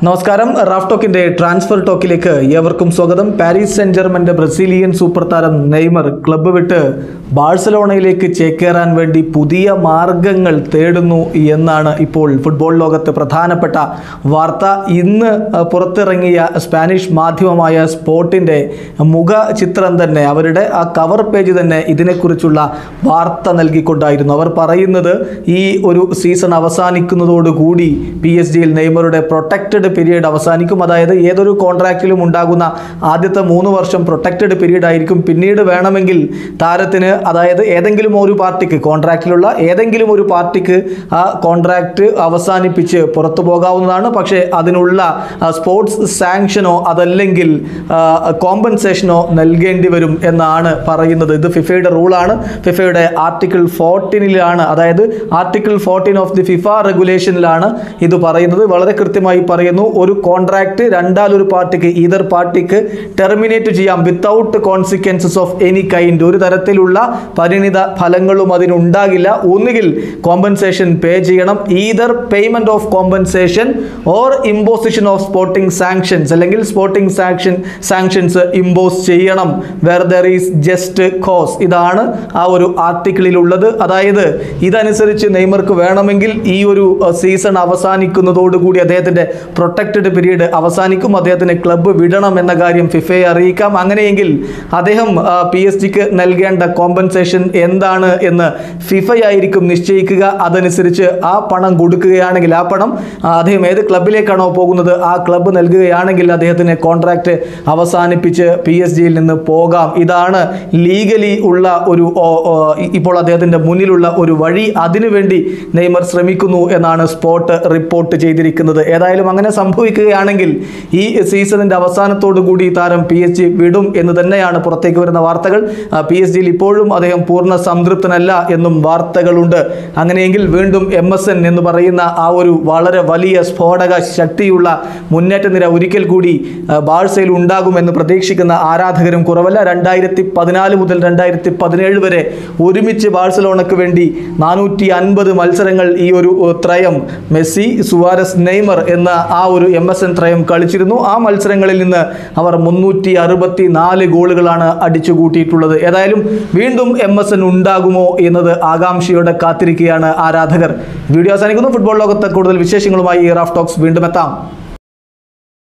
നമസ്കാരം Raf ടോക്കിന്റെ transfer ടോക്കിലേക്ക് ഏവർക്കും സ്വാഗതം പാരീസ് സെന്റ് ജർമന്റെ ബ്രസീലിയൻ സൂപ്പർ താരം നെയ്മർ ക്ലബ്ബ് വിട്ട് ബാഴ്സലോണയിലേക്ക് ചേക്കേറാൻ വേണ്ടി പുതിയ മാർഗങ്ങൾ തേടുന്നു എന്നാണ് ഇപ്പോൾ ഫുട്ബോൾ ലോകത്ത് പ്രധാനപ്പെട്ട വാർത്ത ഇന്ന് അഹ്, പുറത്തിറങ്ങിയ സ്പാനിഷ് മാധ്യമമായ സ്പോർട്ടിന്റെ മുഖ ചിത്രം തന്നെ അവരുടെ ആ കവർ പേജ് തന്നെ ഇതിനെക്കുറിച്ചുള്ള വാർത്ത നൽകിക്കൊണ്ടായിരുന്നു അവർ പറയുന്നത് ഈ ഒരു സീസൺ അവസാനിക്കുന്നതോടുകൂടി പി എസ് ജിയിൽ നെയ്മറുടെ പ്രൊട്ടക്റ്റഡ് പീരീഡ് അവസാനിക്കും അതായത് ഏതൊരു കോൺട്രാക്റ്റിലും ഉണ്ടാകുന്ന ആദ്യത്തെ മൂന്ന് വർഷം പ്രൊട്ടക്റ്റഡ് പീരീഡ് ആയിരിക്കും പിന്നീട് വേണമെങ്കിൽ താരത്തിന് അതായത് ഏതെങ്കിലും ഒരു പാർട്ടിക്ക് കോൺട്രാക്റ്റിലുള്ള ഏതെങ്കിലും ഒരു പാർട്ടിക്ക് ആ കോൺട്രാക്റ്റ് അവസാനിപ്പിച്ച് പുറത്തു പോകാവുന്നതാണ് പക്ഷേ അതിനുള്ള ആ, സ്പോർട്സ് സാങ്ഷനോ അതല്ലെങ്കിൽ കോമ്പൻസേഷനോ നൽകേണ്ടി വരും എന്നാണ് പറയുന്നത് ഇത് ഫിഫയുടെ റൂളാണ് ഫിഫയുടെ ആർട്ടിക്കിൾ ഫോർട്ടീനിലാണ് അതായത് article fourteen of the FIFA റെഗുലേഷനിലാണ് ഇത് പറയുന്നത് വളരെ കൃത്യമായി പറയുന്നു ഒരു കോൺട്രാക്ട് രണ്ടാലൊരു പാർട്ടിക്ക് ഈതർ പാർട്ടിക്ക് ടെർമിനേറ്റ് ചെയ്യാം without consequences of any kind ഒരു തരത്തിലുള്ള പരിണിത ഫലങ്ങളും അതിനുണ്ടാകില്ല ഒന്നുകിൽ കോമ്പൻസേഷൻ പേ ചെയ്യണം either payment of compensation or imposition of sporting sanctions അല്ലെങ്കിൽ സ്പോർട്ടിംഗ് സാങ്ഷൻ സാങ്ഷൻസ് ഇമ്പോസ് ചെയ്യണം where there is just cause ഇതാണ് ആ ഒരു ആർട്ടിക്കിളിലുള്ളത് അതായത് ഇതനുസരിച്ച് നെയ്മർക്ക് വേണമെങ്കിൽ ഈ ഒരു സീസൺ അവസാനിക്കുന്നതോടുകൂടി അദ്ദേഹത്തിന്റെ പ്രൊട്ടക്റ്റഡ് പീരീഡ് അവസാനിക്കും അദ്ദേഹത്തിന് ക്ലബ്ബ് വിടണം എന്ന കാര്യം ഫിഫയെ അറിയിക്കാം അങ്ങനെയെങ്കിൽ അദ്ദേഹം പി എസ് ജിക്ക് നൽകേണ്ട കോമ്പൻസേഷൻ എന്താണ് എന്ന് ഫിഫയായിരിക്കും നിശ്ചയിക്കുക അതനുസരിച്ച് ആ പണം കൊടുക്കുകയാണെങ്കിൽ ആ പണം ആ, അദ്ദേഹം ഏത് ക്ലബിലേക്കാണോ പോകുന്നത് ആ ക്ലബ്ബ് നൽകുകയാണെങ്കിൽ അദ്ദേഹത്തിന് കോൺട്രാക്റ്റ് അവസാനിപ്പിച്ച് പി എസ് ജിയിൽ നിന്ന് പോകാം ഇതാണ് ലീഗലി ഉള്ള ഒരു ഓ, ഓ, ഇ- ഇപ്പോൾ അദ്ദേഹത്തിന്റെ മുന്നിലുള്ള ഒരു വഴി അതിനുവേണ്ടി നെയ്മർ ശ്രമിക്കുന്നു എന്നാണ് സ്പോട്ട് റിപ്പോർട്ട് ചെയ്തിരിക്കുന്നത് ഏതായാലും അങ്ങനെ സംഭവിക്കുകയാണെങ്കിൽ ഈ സീസണിന്റെ അവസാനത്തോടു കൂടി താരം പി എസ് ജി വിടും എന്ന് തന്നെയാണ് പുറത്തേക്ക് വരുന്ന വാർത്തകൾ പി എസ് ജിയിൽ ഇപ്പോഴും അദ്ദേഹം പൂർണ്ണ സംതൃപ്തനല്ല എന്നും വാർത്തകളുണ്ട് അങ്ങനെയെങ്കിൽ വീണ്ടും എം എസ് എൻ എന്ന് പറയുന്ന ആ ഒരു വളരെ വലിയ സ്ഫോടക ശക്തിയുള്ള മുന്നേറ്റ നിര ഒരിക്കൽ കൂടി ആ, ബാഴ്സയിൽ ഉണ്ടാകുമെന്ന് പ്രതീക്ഷിക്കുന്ന ആരാധകരും കുറവല്ല രണ്ടായിരത്തി പതിനാല് മുതൽ രണ്ടായിരത്തി പതിനേഴ് വരെ ഒരുമിച്ച് ബാഴ്സലോണയ്ക്ക് വേണ്ടി നാനൂറ്റി അൻപത് മത്സരങ്ങൾ ഈ ഒരു ഏർ, ത്രയം മെസ്സി സുവാരസ് നെയ്മർ എന്ന ആ ഒരു എം എസ് എൻ ത്രയം കളിച്ചിരുന്നു ആ മത്സരങ്ങളിൽ നിന്ന് അവർ മുന്നൂറ്റി അറുപത്തി നാല് ഗോളുകളാണ് അടിച്ചു കൂട്ടിയിട്ടുള്ളത് ഏതായാലും വീണ്ടും എം എസ് എൻ ഉണ്ടാകുമോ എന്നത് ആകാംക്ഷയോടെ കാത്തിരിക്കുകയാണ് ആരാധകർ വീഡിയോ അവസാനിക്കുന്നു ഫുട്ബോൾ ലോകത്തെ കൂടുതൽ വിശേഷങ്ങളുമായി റാഫ് ടോക്സ് വീണ്ടും എത്താം